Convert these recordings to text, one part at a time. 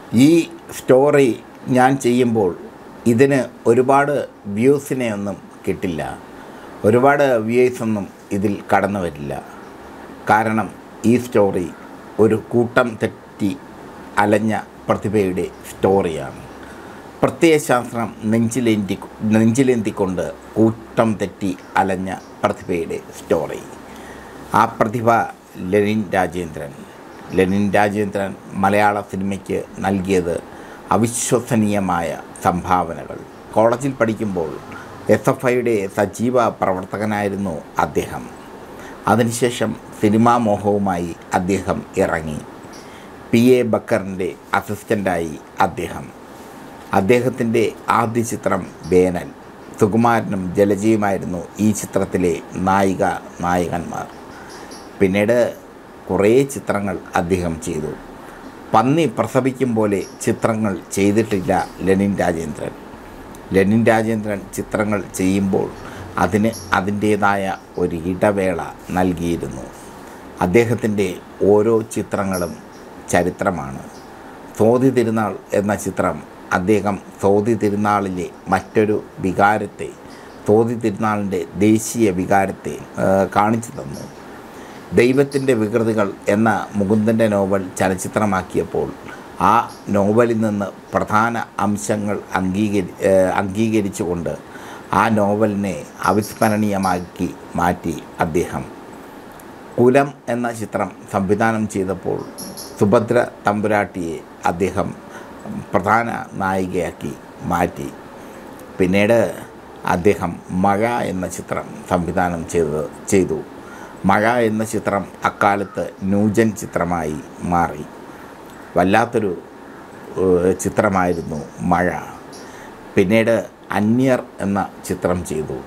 ഈ സ്റ്റോറി ഞാൻ ചെയ്യുമ്പോൾ ഇതിന് ഒരുപാട് വ്യൂസിനെ ഒന്നും കിട്ടില്ല ഒരുപാട് വ്യൂസ് ഒന്നും ഇതിൽ കടന്നു വരില്ല കാരണം ഈ സ്റ്റോറി ഒരു കൂട്ടം തെറ്റി അലഞ്ഞ പ്രതിഭയുടെ സ്റ്റോറിയാണ് പ്രത്യയശാസ്ത്രം നെഞ്ചിലേന്തി നെഞ്ചിലേന്തിക്കൊണ്ട് കൂട്ടം തെറ്റി അലഞ്ഞ പ്രതിഭയുടെ സ്റ്റോറി ആ പ്രതിഭ ലെനിൻ രാജേന്ദ്രൻ ലെനിൻ രാജേന്ദ്രൻ മലയാള സിനിമയ്ക്ക് നൽകിയത് അവിശ്വസനീയമായ സംഭാവനകൾ കോളേജിൽ പഠിക്കുമ്പോൾ എസ് എഫ് ഐയുടെ സജീവ പ്രവർത്തകനായിരുന്നു അദ്ദേഹം അതിനുശേഷം സിനിമാ മോഹവുമായി അദ്ദേഹം ഇറങ്ങി പി എ ബക്കറിൻ്റെ അസിസ്റ്റൻ്റായി അദ്ദേഹം അദ്ദേഹത്തിൻ്റെ ആദ്യ ചിത്രം വേനൽ സുകുമാരനും ജലജയുമായിരുന്നു ഈ ചിത്രത്തിലെ നായിക നായകന്മാർ പിന്നീട് കുറേ ചിത്രങ്ങൾ അദ്ദേഹം ചെയ്തു പന്നി പ്രസവിക്കും പോലെ ചിത്രങ്ങൾ ചെയ്തിട്ടില്ല ലെനിൻ രാജേന്ദ്രൻ ലെനിൻ രാജേന്ദ്രൻ ചിത്രങ്ങൾ ചെയ്യുമ്പോൾ അതിന് അതിൻ്റേതായ ഒരു ഇടവേള നൽകിയിരുന്നു അദ്ദേഹത്തിൻ്റെ ഓരോ ചിത്രങ്ങളും ചരിത്രമാണ് സോതി തിരുനാൾ എന്ന ചിത്രം അദ്ദേഹം സോതി തിരുനാളിലെ മറ്റൊരു വികാരത്തെ സോതി തിരുനാളിൻ്റെ ദേശീയ വികാരത്തെ ആ, കാണിച്ചു തന്നു ദൈവത്തിൻ്റെ വികൃതികൾ എന്ന മുകുന്ദൻ്റെ നോവൽ ചലച്ചിത്രമാക്കിയപ്പോൾ ആ നോവലിൽ നിന്ന് പ്രധാന അംശങ്ങൾ അംഗീകരി ഏഹ് അംഗീകരിച്ചുകൊണ്ട് ആ നോവലിനെ അവിസ്മരണീയമാക്കി മാറ്റി അദ്ദേഹം കുലം എന്ന ചിത്രം സംവിധാനം ചെയ്തപ്പോൾ സുഭദ്ര തമ്പുരാട്ടിയെ അദ്ദേഹം പ്രധാന നായികയാക്കി മാറ്റി പിന്നീട് അദ്ദേഹം മഴ എന്ന ചിത്രം സംവിധാനം ചെയ്ത് ചെയ്തു മഴ എന്ന ചിത്രം അക്കാലത്ത് ന്യൂജൻ ചിത്രമായി മാറി വല്ലാത്തൊരു ഏഹ്, ചിത്രമായിരുന്നു മഴ പിന്നീട് അന്യർ എന്ന ചിത്രം ചെയ്തു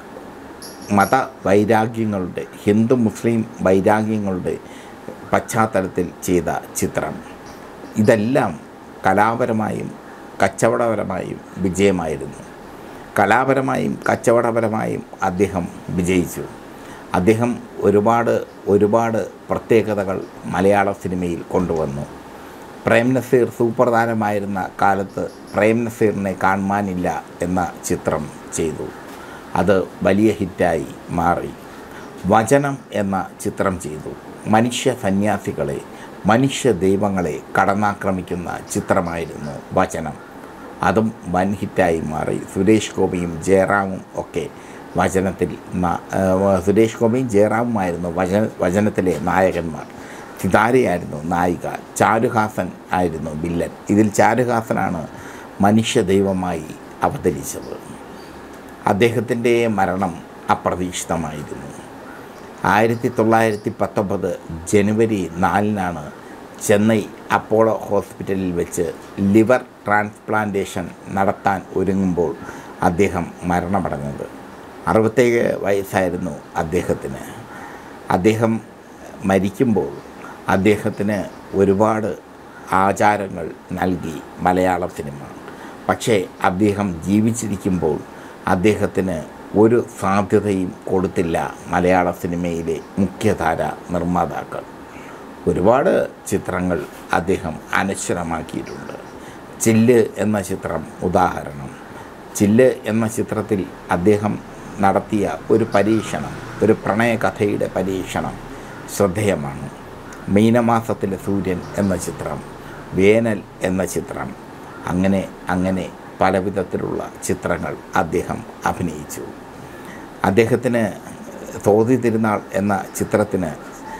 മത വൈരാഗ്യങ്ങളുടെ ഹിന്ദു മുസ്ലിം വൈരാഗ്യങ്ങളുടെ പശ്ചാത്തലത്തിൽ ചെയ്ത ചിത്രം ഇതെല്ലാം കലാപരമായും കച്ചവടപരമായും വിജയമായിരുന്നു കലാപരമായും കച്ചവടപരമായും അദ്ദേഹം വിജയിച്ചു അദ്ദേഹം ഒരുപാട് ഒരുപാട് പ്രത്യേകതകൾ മലയാള സിനിമയിൽ കൊണ്ടുവന്നു പ്രേം നസീർ സൂപ്പർ താരമായിരുന്ന കാലത്ത് പ്രേം നസീറിനെ കാണുവാനില്ല എന്ന ചിത്രം ചെയ്തു അത് വലിയ ഹിറ്റായി മാറി വചനം എന്ന ചിത്രം ചെയ്തു മനുഷ്യ സന്യാസികളെ മനുഷ്യ ദൈവങ്ങളെ കടന്നാക്രമിക്കുന്ന ചിത്രമായിരുന്നു വചനം അതും വൻ ഹിറ്റായി മാറി സുരേഷ് ഗോപിയും ജയറാമും ഒക്കെ വചനത്തിൽ ന- ഏഹ് സുരേഷ് ഗോപിയും ജയറാമുമായിരുന്നു വചന വചനത്തിലെ നായകന്മാർ സിതാരയായിരുന്നു നായിക ചാരുഹാസൻ ആയിരുന്നു വില്ലൻ ഇതിൽ ചാരുഹാസനാണ് മനുഷ്യ ദൈവമായി അവതരിച്ചത് അദ്ദേഹത്തിൻ്റെ മരണം അപ്രതീക്ഷിതമായിരുന്നു ആയിരത്തി തൊള്ളായിരത്തി പത്തൊമ്പത് ജനുവരി നാലിനാണ് ചെന്നൈ അപ്പോളോ ഹോസ്പിറ്റലിൽ വെച്ച് ലിവർ ട്രാൻസ്പ്ലാന്റേഷൻ നടത്താൻ ഒരുങ്ങുമ്പോൾ അദ്ദേഹം മരണമടഞ്ഞത് അറുപത്തേഴ് വയസ്സായിരുന്നു അദ്ദേഹത്തിന് അദ്ദേഹം മരിക്കുമ്പോൾ അദ്ദേഹത്തിന് ഒരുപാട് ആചാരങ്ങൾ നൽകി മലയാള സിനിമ പക്ഷേ അദ്ദേഹം ജീവിച്ചിരിക്കുമ്പോൾ അദ്ദേഹത്തിന് ഒരു സാധ്യതയും കൊടുത്തില്ല മലയാള സിനിമയിലെ മുഖ്യധാര നിർമ്മാതാക്കൾ ഒരുപാട് ചിത്രങ്ങൾ അദ്ദേഹം അനശ്വരമാക്കിയിട്ടുണ്ട് ചില്ല് എന്ന ചിത്രം ഉദാഹരണം ചില്ല് എന്ന ചിത്രത്തിൽ അദ്ദേഹം നടത്തിയ ഒരു പരീക്ഷണം ഒരു പ്രണയകഥയുടെ പരീക്ഷണം ശ്രദ്ധേയമാണ് മീനമാസത്തിലെ സൂര്യൻ എന്ന ചിത്രം വേനൽ എന്ന ചിത്രം അങ്ങനെ അങ്ങനെ പല വിധത്തിലുള്ള ചിത്രങ്ങൾ അദ്ദേഹം അഭിനയിച്ചു അദ്ദേഹത്തിന് തോതി തിരുനാൾ എന്ന ചിത്രത്തിന്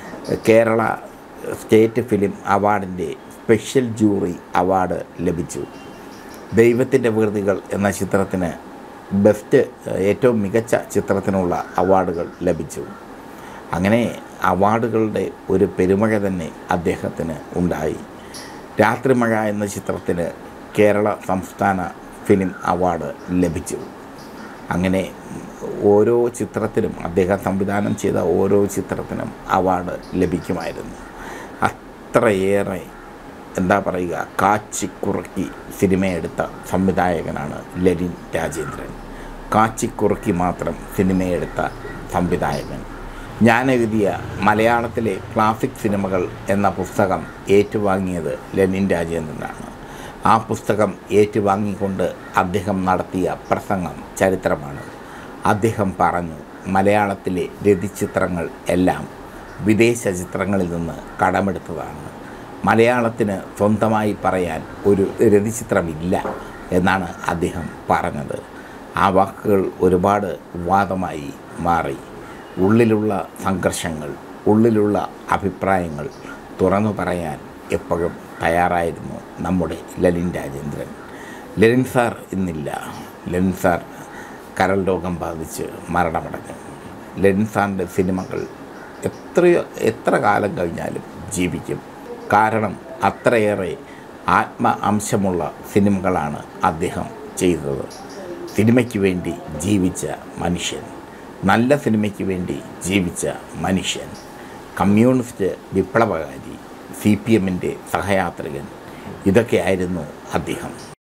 കേരള സ്റ്റേറ്റ് ഫിലിം അവാർഡിൻ്റെ സ്പെഷ്യൽ ജൂറി അവാർഡ് ലഭിച്ചു ദൈവത്തിൻ്റെ വീർതികൾ എന്ന ചിത്രത്തിന് ബെസ്റ്റ് ഏറ്റവും മികച്ച ചിത്രത്തിനുള്ള അവാർഡുകൾ ലഭിച്ചു അങ്ങനെ അവാർഡുകളുടെ ഒരു പെരുമഴ തന്നെ അദ്ദേഹത്തിന് ഉണ്ടായി രാത്രിമഴ എന്ന ചിത്രത്തിന് കേരള സംസ്ഥാന ഫിലിം അവാർഡ് ലഭിച്ചു അങ്ങനെ ഓരോ ചിത്രത്തിനും അദ്ദേഹം സംവിധാനം ചെയ്ത ഓരോ ചിത്രത്തിനും അവാർഡ് ലഭിക്കുമായിരുന്നു അത്രയേറെ എന്താ പറയുക കാച്ചിക്കുറുക്കി സിനിമയെടുത്ത സംവിധായകനാണ് ലലിൻ രാജേന്ദ്രൻ കാച്ചിക്കുറുക്കി മാത്രം സിനിമയെടുത്ത സംവിധായകൻ ഞാൻ എഴുതിയ മലയാളത്തിലെ ക്ലാസിക് സിനിമകൾ എന്ന പുസ്തകം ഏറ്റുവാങ്ങിയത് ലെനിൻ രാജേന്ദ്രനാണ് ആ പുസ്തകം ഏറ്റുവാങ്ങിക്കൊണ്ട് അദ്ദേഹം നടത്തിയ പ്രസംഗം ചരിത്രമാണ് അദ്ദേഹം പറഞ്ഞു മലയാളത്തിലെ രതിചിത്രങ്ങൾ എല്ലാം വിദേശ ചിത്രങ്ങളിൽ നിന്ന് കടമെടുത്തതാണ് മലയാളത്തിന് സ്വന്തമായി പറയാൻ ഒരു രതിചിത്രമില്ല എന്നാണ് അദ്ദേഹം പറഞ്ഞത് ആ വാക്കുകൾ ഒരുപാട് വിവാദമായി മാറി ഉള്ളിലുള്ള സംഘർഷങ്ങൾ ഉള്ളിലുള്ള അഭിപ്രായങ്ങൾ തുറന്നു പറയാൻ എപ്പോഴും തയ്യാറായിരുന്നു നമ്മുടെ ലലിൻ രാജേന്ദ്രൻ ലലിൻ സാർ ഇന്നില്ല ലലിൻ സാർ കരൾ രോഗം ബാധിച്ച് മരണമടഞ്ഞു ലലിൻ സാറിൻ്റെ സിനിമകൾ എത്രയോ എത്ര കാലം കഴിഞ്ഞാലും ജീവിക്കും കാരണം അത്രയേറെ ആത്മ അംശമുള്ള സിനിമകളാണ് അദ്ദേഹം ചെയ്തത് സിനിമയ്ക്ക് വേണ്ടി ജീവിച്ച മനുഷ്യൻ നല്ല സിനിമയ്ക്ക് വേണ്ടി ജീവിച്ച മനുഷ്യൻ കമ്മ്യൂണിസ്റ്റ് വിപ്ലവകാരി സി പി എമ്മിൻ്റെ സഹയാത്രികൻ ഇതൊക്കെയായിരുന്നു അദ്ദേഹം